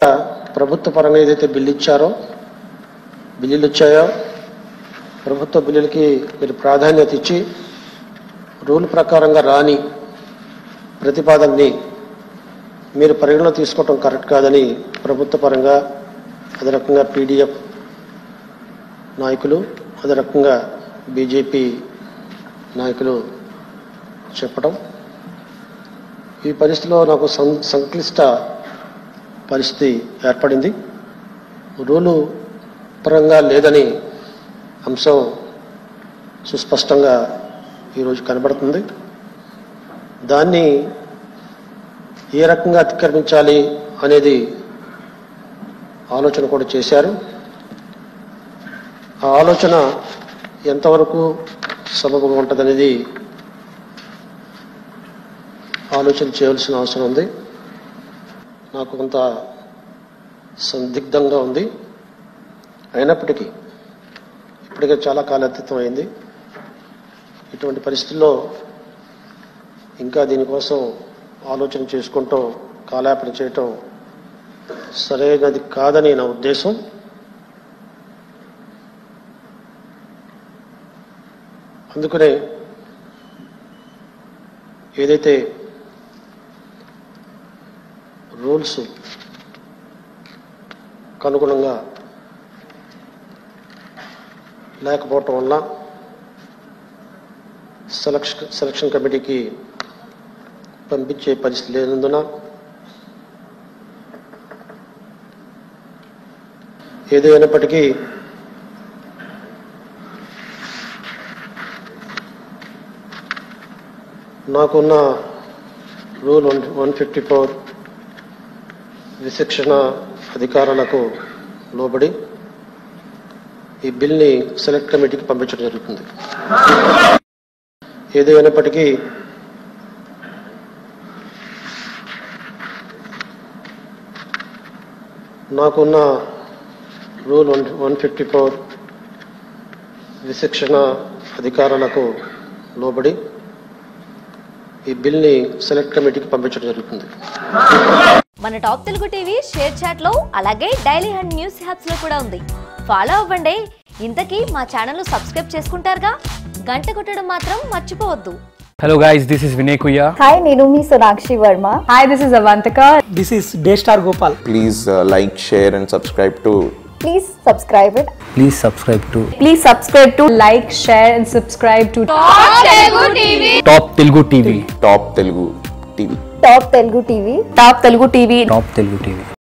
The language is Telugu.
ప్రభుత్వ పరంగా ఏదైతే బిల్లు ఇచ్చారో బిల్లులు వచ్చాయో ప్రభుత్వ బిల్లులకి మీరు ప్రాధాన్యత ఇచ్చి రూల్ ప్రకారంగా రాని ప్రతిపాదనని మీరు పరిగణలో తీసుకోవటం కరెక్ట్ కాదని ప్రభుత్వ పరంగా అదే రకంగా పీడిఎఫ్ నాయకులు అదే రకంగా బీజేపీ నాయకులు చెప్పడం ఈ పరిస్థితిలో నాకు సం సంక్లిష్ట పరిస్థితి ఏర్పడింది రూలు పరంగా లేదని అంశం సుస్పష్టంగా ఈరోజు కనబడుతుంది దాన్ని ఏ రకంగా అతిక్రమించాలి అనేది ఆలోచన కూడా చేశారు ఆ ఆలోచన ఎంతవరకు సబబుగా ఉంటుందనేది ఆలోచన చేయవలసిన అవసరం ఉంది నాకు కొంత సందిగ్ధంగా ఉంది అయినప్పటికీ ఇప్పటికే చాలా కాలాతీతం అయింది ఇటువంటి పరిస్థితుల్లో ఇంకా దీనికోసం ఆలోచన చేసుకుంటూ కాలాపన చేయటం సరైనది కాదని నా ఉద్దేశం అందుకనే ఏదైతే రూల్స్ అనుగుణంగా లేకపోవటం వల్ల సెలక్షన్ సెలక్షన్ కమిటీకి పంపించే పరిస్థితి లేనందున ఏదైనప్పటికీ నాకున్న rule one one fifty four విశిక్షణ అధికారాలకు లోబడి ఈ బిల్ని సెలెక్ట్ కమిటీకి పంపించడం జరుగుతుంది ఏదైనప్పటికీ నాకున్న rule one one fifty four విశిక్షణ అధికారాలకు లోబడి ఈ బిల్ని సెలెక్ట్ కమిటీకి పంపించడం జరుగుతుంది మన top Telugu TV share chat లో అలాగే డైలీ హండ్ న్యూస్ హ్యాప్స్ లో కూడా ఉంది ఫాలో అవ్వండి ఇంతకీ మా ఛానల్ సబ్స్క్రైబ్ చేసుకుంటారుగా గంట కొట్టడం మాత్రం మర్చిపోవద్దు Hello guys, this is Vinay Kuya. Hi నేను మీ Sonakshi Varma Hi, this is Avantika. This is Daystar Gopal. please uh, like, share, and subscribe to please subscribe it Please subscribe to Please subscribe to like, share, and subscribe to Top Telugu TV. Top Telugu TV. Top Telugu TV Top Telugu TV. Top Telugu TV.